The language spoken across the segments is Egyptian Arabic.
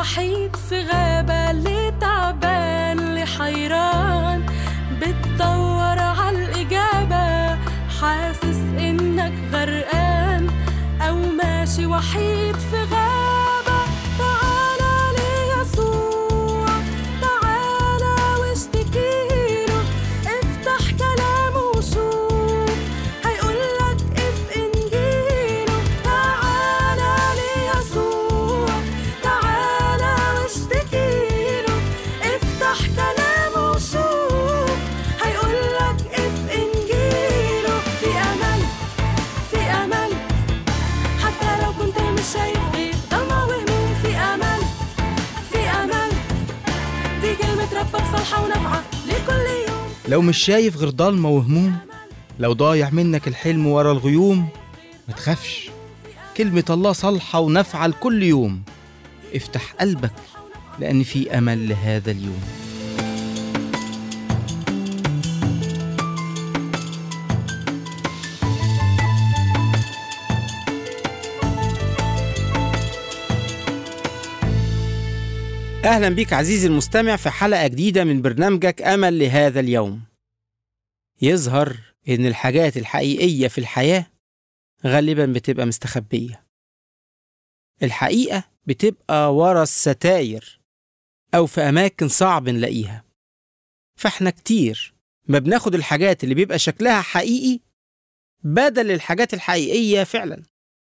وحيد في غابة اللي تعبان اللي حيران بتدور عالإجابة حاسس إنك غرقان أو ماشي وحيد في غابة تعالى ليسوع تعالى واشتكيله افتح كلامه وشوف هيقولك اف انجيله تعالى ليسوع تعالى واشتكيله افتح كلامه وشوف هيقولك اف انجيله في امل في امل حتى لو كنت مش شايف غير ضلمة وهموم في امل في امل دي كلمة ربك صالحة ونافعة لكل يوم لو مش شايف غير ضلمة وهموم لو ضايع منك الحلم ورا الغيوم ما تخافش كلمة الله صالحة ونافعة لكل يوم افتح قلبك لأن في أمل لهذا اليوم أهلا بك عزيزي المستمع في حلقة جديدة من برنامجك أمل لهذا اليوم. يظهر إن الحاجات الحقيقية في الحياة غالبا بتبقى مستخبية. الحقيقة بتبقى ورا الستاير أو في أماكن صعب نلاقيها. فإحنا كتير ما بناخد الحاجات اللي بيبقى شكلها حقيقي بدل الحاجات الحقيقية فعلا.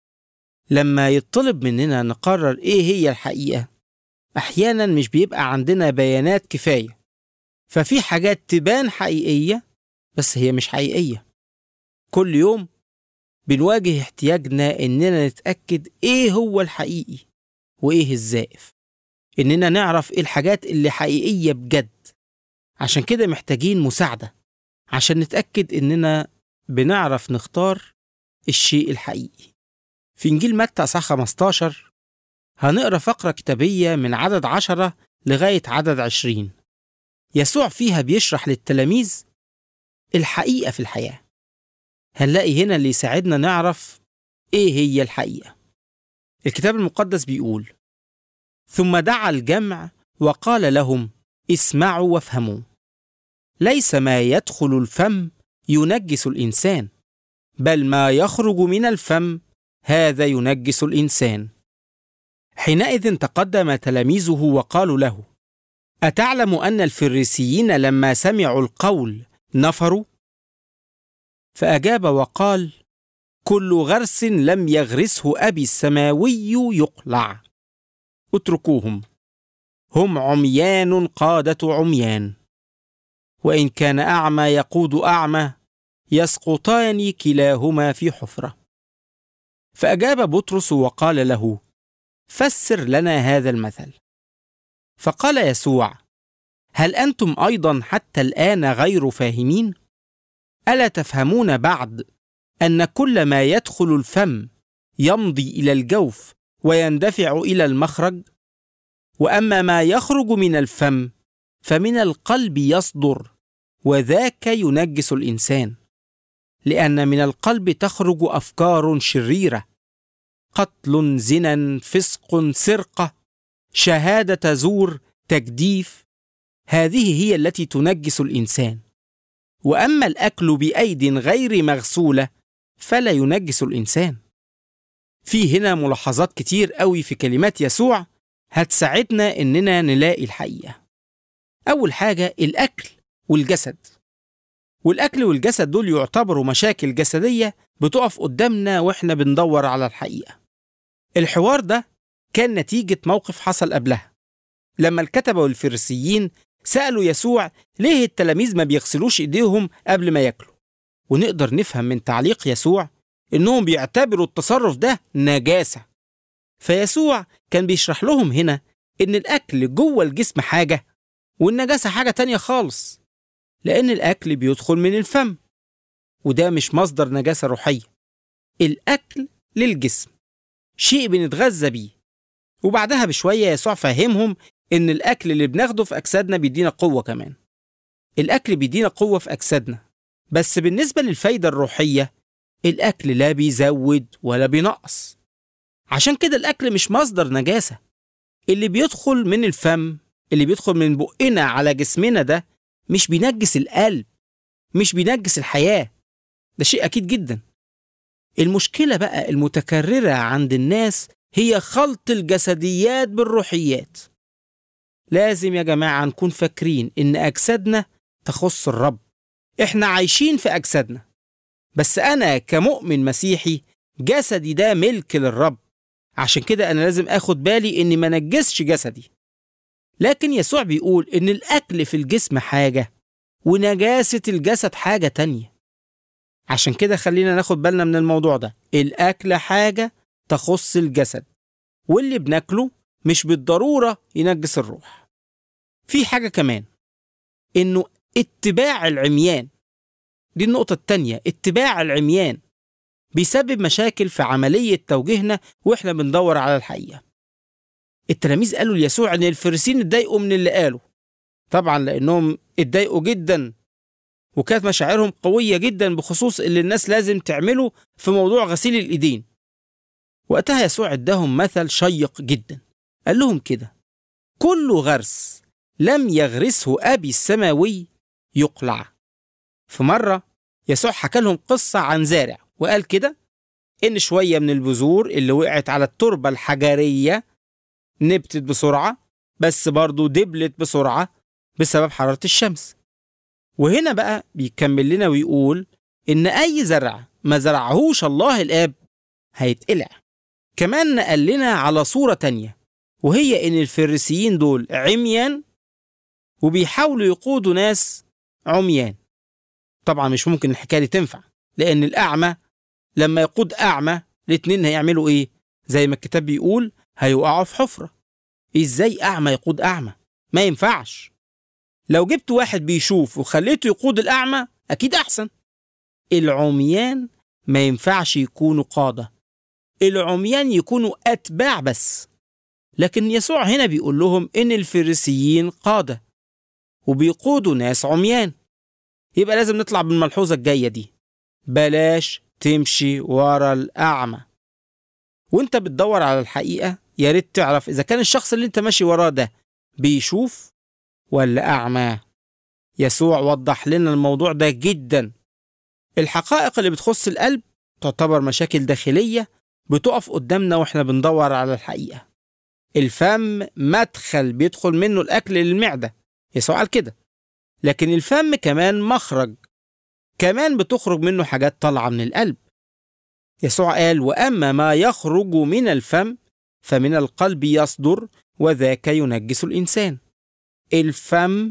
لما يطلب مننا نقرر إيه هي الحقيقة أحيانا مش بيبقى عندنا بيانات كفاية ففي حاجات تبان حقيقية بس هي مش حقيقية كل يوم بنواجه احتياجنا إننا نتأكد إيه هو الحقيقي وإيه الزائف إننا نعرف إيه الحاجات اللي حقيقية بجد عشان كده محتاجين مساعدة عشان نتأكد إننا بنعرف نختار الشيء الحقيقي في إنجيل متى صح 15 هنقرا فقرة كتابية من عدد عشرة لغاية عدد عشرين يسوع فيها بيشرح للتلاميذ الحقيقة في الحياة هنلاقي هنا اللي يساعدنا نعرف إيه هي الحقيقة الكتاب المقدس بيقول ثم دعا الجمع وقال لهم اسمعوا وافهموا ليس ما يدخل الفم ينجس الإنسان بل ما يخرج من الفم هذا ينجس الإنسان حينئذ تقدم تلاميذه وقالوا له اتعلم ان الفريسيين لما سمعوا القول نفروا فاجاب وقال كل غرس لم يغرسه ابي السماوي يقلع اتركوهم هم عميان قاده عميان وان كان اعمى يقود اعمى يسقطان كلاهما في حفره فاجاب بطرس وقال له فسر لنا هذا المثل فقال يسوع هل انتم ايضا حتى الان غير فاهمين الا تفهمون بعد ان كل ما يدخل الفم يمضي الى الجوف ويندفع الى المخرج واما ما يخرج من الفم فمن القلب يصدر وذاك ينجس الانسان لان من القلب تخرج افكار شريره قتل زنا فسق سرقه شهاده زور تجديف هذه هي التي تنجس الانسان واما الاكل بايد غير مغسوله فلا ينجس الانسان في هنا ملاحظات كتير قوي في كلمات يسوع هتساعدنا اننا نلاقي الحقيقه اول حاجه الاكل والجسد والاكل والجسد دول يعتبروا مشاكل جسديه بتقف قدامنا واحنا بندور على الحقيقه الحوار ده كان نتيجه موقف حصل قبلها لما الكتبه والفريسيين سالوا يسوع ليه التلاميذ ما بيغسلوش ايديهم قبل ما ياكلوا ونقدر نفهم من تعليق يسوع انهم بيعتبروا التصرف ده نجاسه فيسوع كان بيشرح لهم هنا ان الاكل جوه الجسم حاجه والنجاسه حاجه تانية خالص لان الاكل بيدخل من الفم وده مش مصدر نجاسه روحيه الاكل للجسم شيء بنتغذى بيه وبعدها بشويه يسوع فهمهم ان الاكل اللي بناخده في اجسادنا بيدينا قوه كمان الاكل بيدينا قوه في اجسادنا بس بالنسبه للفايده الروحيه الاكل لا بيزود ولا بينقص عشان كده الاكل مش مصدر نجاسه اللي بيدخل من الفم اللي بيدخل من بقنا على جسمنا ده مش بينجس القلب مش بينجس الحياة ده شيء أكيد جدا المشكلة بقى المتكررة عند الناس هي خلط الجسديات بالروحيات لازم يا جماعة نكون فاكرين إن أجسادنا تخص الرب إحنا عايشين في أجسادنا بس أنا كمؤمن مسيحي جسدي ده ملك للرب عشان كده أنا لازم أخد بالي إني ما نجسش جسدي لكن يسوع بيقول إن الأكل في الجسم حاجة ونجاسة الجسد حاجة تانية عشان كده خلينا ناخد بالنا من الموضوع ده الأكل حاجة تخص الجسد واللي بناكله مش بالضرورة ينجس الروح في حاجة كمان إنه اتباع العميان دي النقطة التانية اتباع العميان بيسبب مشاكل في عملية توجيهنا وإحنا بندور على الحقيقة التلاميذ قالوا ليسوع إن الفريسين اتضايقوا من اللي قاله طبعا لأنهم اتضايقوا جدا وكانت مشاعرهم قوية جدا بخصوص اللي الناس لازم تعمله في موضوع غسيل الإيدين وقتها يسوع اداهم مثل شيق جدا قال لهم كده كل غرس لم يغرسه أبي السماوي يقلع في مرة يسوع حكى لهم قصة عن زارع وقال كده إن شوية من البذور اللي وقعت على التربة الحجرية نبتت بسرعة بس برضه دبلت بسرعة بسبب حرارة الشمس وهنا بقى بيكمل لنا ويقول إن أي زرع ما زرعهوش الله الآب هيتقلع كمان نقل لنا على صورة تانية وهي إن الفريسيين دول عميان وبيحاولوا يقودوا ناس عميان طبعا مش ممكن الحكاية دي تنفع لأن الأعمى لما يقود أعمى الاتنين هيعملوا إيه؟ زي ما الكتاب بيقول هيقعوا في حفرة إزاي أعمى يقود أعمى؟ ما ينفعش لو جبت واحد بيشوف وخليته يقود الأعمى أكيد أحسن العميان ما ينفعش يكونوا قادة العميان يكونوا أتباع بس لكن يسوع هنا بيقول لهم إن الفريسيين قادة وبيقودوا ناس عميان يبقى لازم نطلع بالملحوظة الجاية دي بلاش تمشي ورا الأعمى وانت بتدور على الحقيقة يا ريت تعرف إذا كان الشخص اللي انت ماشي وراه ده بيشوف ولا أعمى يسوع وضح لنا الموضوع ده جدا الحقائق اللي بتخص القلب تعتبر مشاكل داخلية بتقف قدامنا واحنا بندور على الحقيقة الفم مدخل بيدخل منه الأكل للمعدة يسوع قال كده لكن الفم كمان مخرج كمان بتخرج منه حاجات طالعة من القلب يسوع قال وأما ما يخرج من الفم فمن القلب يصدر وذاك ينجس الإنسان الفم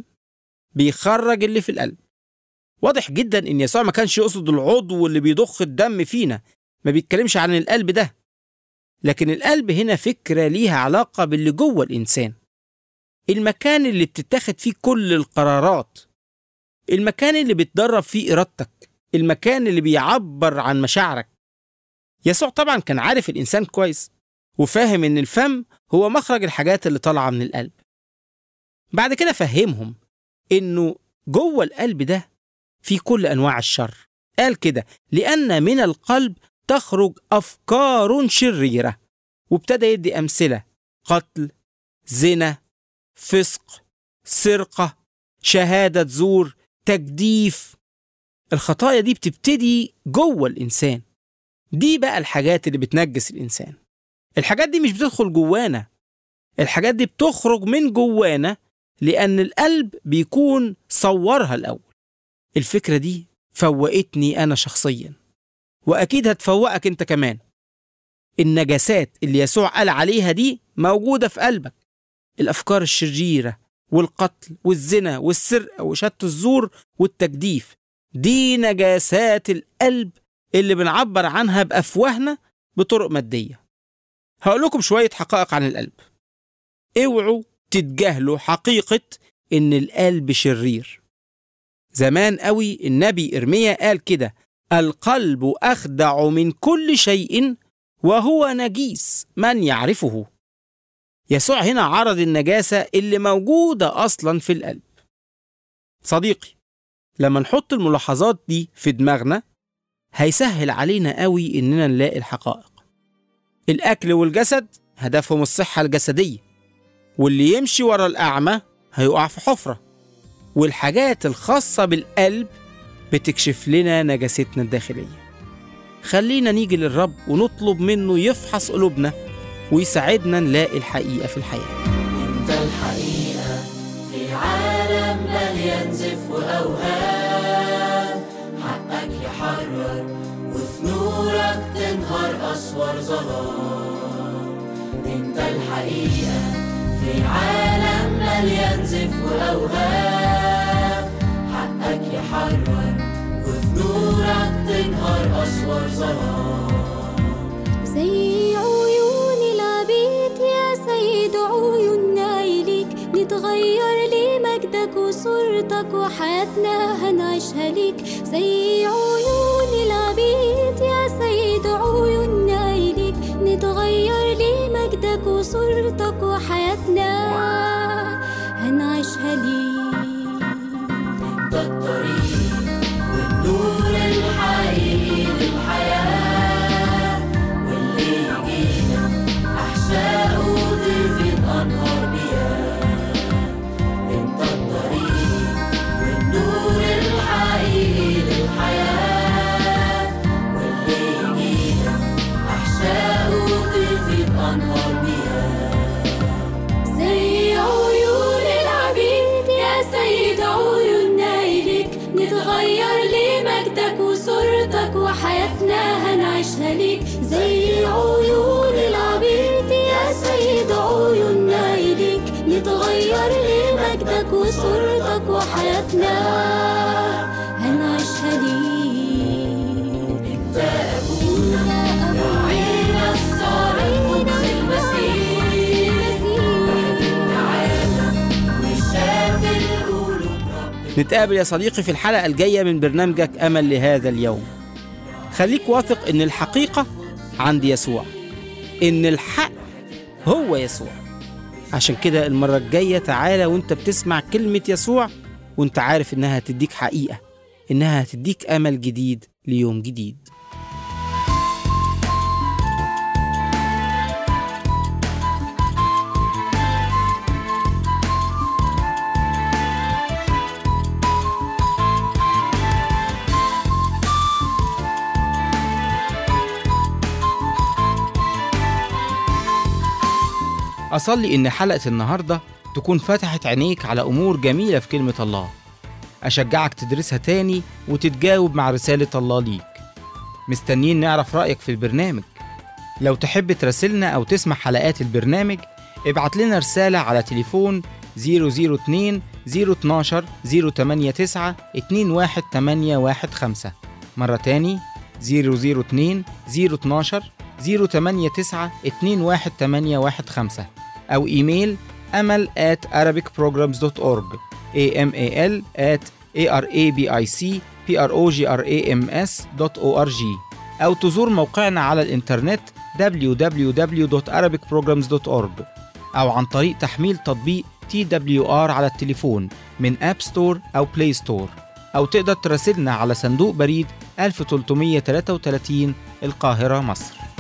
بيخرج اللي في القلب واضح جدا ان يسوع ما كانش يقصد العضو اللي بيضخ الدم فينا ما بيتكلمش عن القلب ده لكن القلب هنا فكرة ليها علاقة باللي جوه الإنسان المكان اللي بتتاخد فيه كل القرارات المكان اللي بتدرب فيه إرادتك المكان اللي بيعبر عن مشاعرك يسوع طبعا كان عارف الإنسان كويس وفاهم إن الفم هو مخرج الحاجات اللي طالعة من القلب بعد كده فهمهم إنه جوه القلب ده في كل أنواع الشر قال كده لأن من القلب تخرج أفكار شريرة وابتدى يدي أمثلة قتل زنا فسق سرقة شهادة زور تجديف الخطايا دي بتبتدي جوه الإنسان دي بقى الحاجات اللي بتنجس الإنسان الحاجات دي مش بتدخل جوانا الحاجات دي بتخرج من جوانا لأن القلب بيكون صورها الأول الفكرة دي فوقتني أنا شخصيا وأكيد هتفوقك أنت كمان النجاسات اللي يسوع قال عليها دي موجودة في قلبك الأفكار الشريرة والقتل والزنا والسرقة وشت الزور والتجديف دي نجاسات القلب اللي بنعبر عنها بأفواهنا بطرق مادية هقول لكم شوية حقائق عن القلب اوعوا تتجاهلوا حقيقة إن القلب شرير زمان قوي النبي إرميا قال كده القلب أخدع من كل شيء وهو نجيس من يعرفه يسوع هنا عرض النجاسة اللي موجودة أصلا في القلب صديقي لما نحط الملاحظات دي في دماغنا هيسهل علينا قوي إننا نلاقي الحقائق الأكل والجسد هدفهم الصحة الجسدية واللي يمشي ورا الأعمى هيقع في حفرة والحاجات الخاصة بالقلب بتكشف لنا نجاستنا الداخلية خلينا نيجي للرب ونطلب منه يفحص قلوبنا ويساعدنا نلاقي الحقيقة في الحياة انت الحقيقة في عالم مليان زف وأوهام حقك يحرر وفي نورك تنهار أسوار ظلام انت الحقيقة في عالم مليان زف وأوهام حقك يحرر وفي نورك تنهار أسوار ظلام زي عيون العبيد يا سيد عيوننا إليك نتغير لمجدك وصورتك وحياتنا هنعيشها ليك زي عيون العبيد يا سيد عيوننا إليك نتغير لمجدك وصورتك وحياتنا هنعيشها ليك انت الطريق والنور الحقيقي للحياة واللي يجينا أحشاء وضيف أنهار مياه انت الطريق والنور الحقيقي للحياة واللي يجينا أحشاء وضيف أنهار مياه زي عيون العبيد يا سيد عيوننا إليك نتغير لمجدك وصورتك وحياتنا هنعيشها ليك زي عيون العبيد يا سيد عيوننا إليك نتغير لمجدك وصورتك وحياتنا هنعيشها ليك انت أبونا راعينا الصالح قدس المسيح العالم وشاف القلوب رب نتقابل يا صديقي في الحلقة الجاية من برنامجك أمل لهذا اليوم خليك واثق إن الحقيقة عند يسوع إن الحق هو يسوع عشان كده المرة الجاية تعالى وانت بتسمع كلمة يسوع وانت عارف إنها هتديك حقيقة إنها هتديك أمل جديد ليوم جديد أصلي إن حلقة النهاردة تكون فتحت عينيك على أمور جميلة في كلمة الله أشجعك تدرسها تاني وتتجاوب مع رسالة الله ليك مستنيين نعرف رأيك في البرنامج لو تحب تراسلنا أو تسمع حلقات البرنامج ابعت لنا رسالة على تليفون 002 012 089 21815 مرة تاني 002 012 089 21815 أو إيميل أمل at arabicprograms.org amal at arabicprograms.org أو تزور موقعنا على الإنترنت www.arabicprograms.org أو عن طريق تحميل تطبيق TWR على التليفون من أب ستور أو بلاي ستور أو تقدر تراسلنا على صندوق بريد 1333 القاهرة مصر